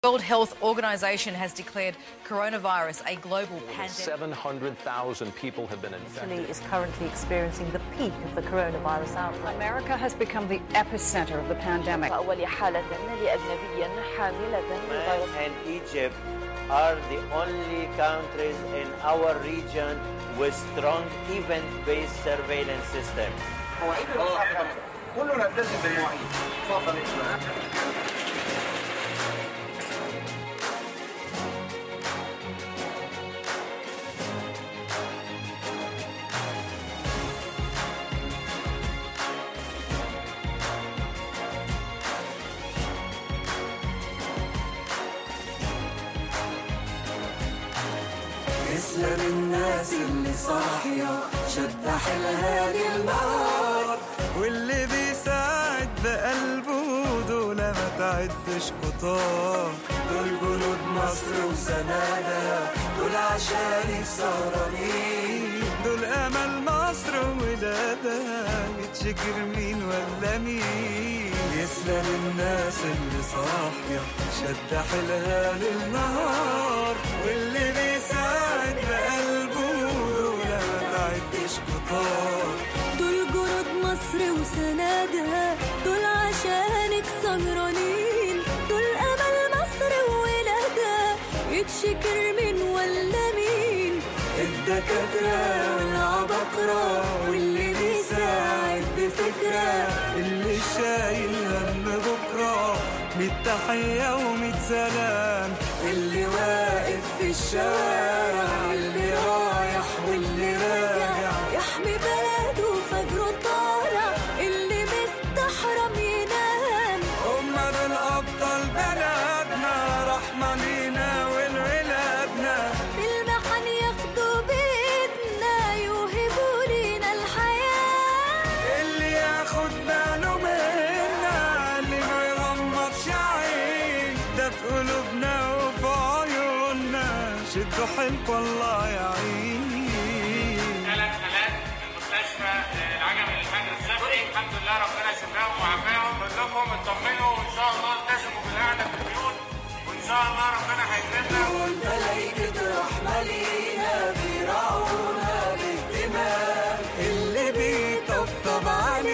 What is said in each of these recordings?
World Health Organization has declared coronavirus a global pandemic. 700,000 people have been infected. Italy is currently experiencing the peak of the coronavirus outbreak. America has become the epicenter of the pandemic. أول حالة لأجنبي حاملة للفيروس. and Egypt are the only countries in our region with strong event-based surveillance systems. كله نلتزم بالمواعيد تفضل اسمع اسلم الناس اللي صاحية شد حيلها للنار واللي بيساعد بقلبه دول ما تعدش قطار دول جنود مصر وسنادها دول عشانك سهرانين دول امل مصر وولادها يتشكر مين ولا مين يسلم الناس اللي صاحية شد حيلها للنهار واللي بيساعد بقلبه دول ما تعدش قطار دول جنود مصر وسنادها دول عشانك سهرانين دول امل مصر وولادها يتشكر من ولا مين الدكاترة والعبقرة واللي بيساعد بفكرة اللي شايل هم بكرة ميت تحية وميت سلام اللي واقف في الشوارع اللي رايح واللي راجع يحمي بلده فجره طالع اللي مستحرم ينام هم دول أبطال بلدنا رحمة لينا ولولادنا في المحن ياخدوا بإيدنا يوهبوا لينا الحياة اللي ياخد باله منا اللي ما يغمضش عين ده في قلوبنا وفي عيوننا شدوا حيلكوا الله يعين ثلاث حالات في المستشفى العجم الحجر الصحي الحمد لله ربنا شفاهم وعافاهم بقول لكم اطمنوا وان شاء الله التزموا بالقعده في البيوت وان شاء الله ربنا هيكرمنا والملايكة رحمة لينا بيرعونا باهتمام اللي بيطبطب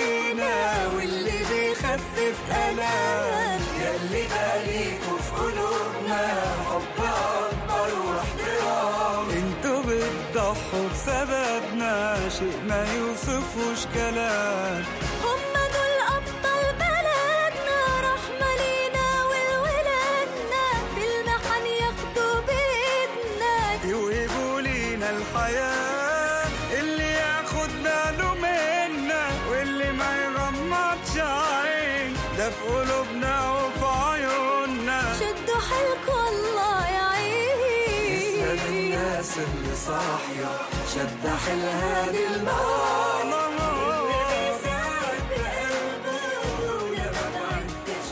علينا واللي بيخفف ألام ياللي باليكوا في قلوبنا حب أكبر واحترام انتوا بتضحوا بسببنا شيء ما يوصفوش كلام هم دول أبطال بلدنا رحمة لينا ولولادنا في المحن ياخدوا بإيدنا يوهبوا لينا الحياة اللي ياخد باله منا واللي ما يغمضش عين ده في قلوبنا وفي عيوننا شدوا حيلكوا الله يسلم يعين الناس اللي صاحية شد حيلها للنار واللي بيساعد بقلبه ويا ما تعدش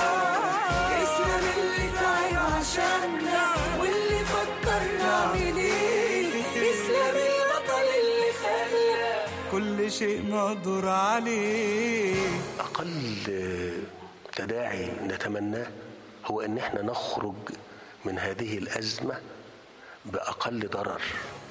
قطار يسلم اللي تعب عشاننا واللي فكر نعمل ايه يسلم البطل اللي خلى كل شيء مقدور عليه أقل تداعي نتمناه هو أن احنا نخرج من هذه الأزمة بأقل ضرر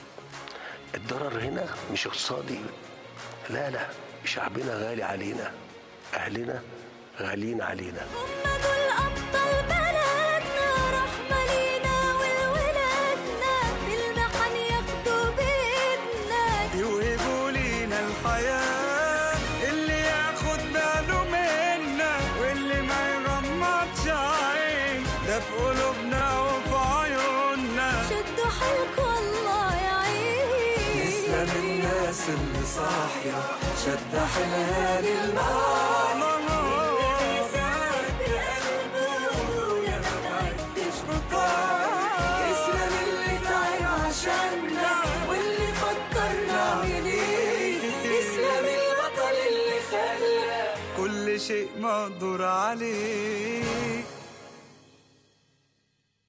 الضرر هنا مش اقتصادي لا لا شعبنا غالي علينا أهلنا غاليين علينا هم دول أبطال بلدنا رحمة لينا ولولادنا في المحن ياخدوا بإيدنا يوهبوا لينا الحياة اللي ياخد باله منا واللي ما يغمضش عين ده في قلوبنا وفي عيوننا شدوا حيلكوا الله يعين يسلم الناس اللي صاحية شد حيلها للنار واللي بيساعد بقلبه ويا ما تعدش قطار يسلم اللي تعب عشاننا واللي فكر نعمل ايه يسلم البطل اللي خلى كل شيء مقدور عليه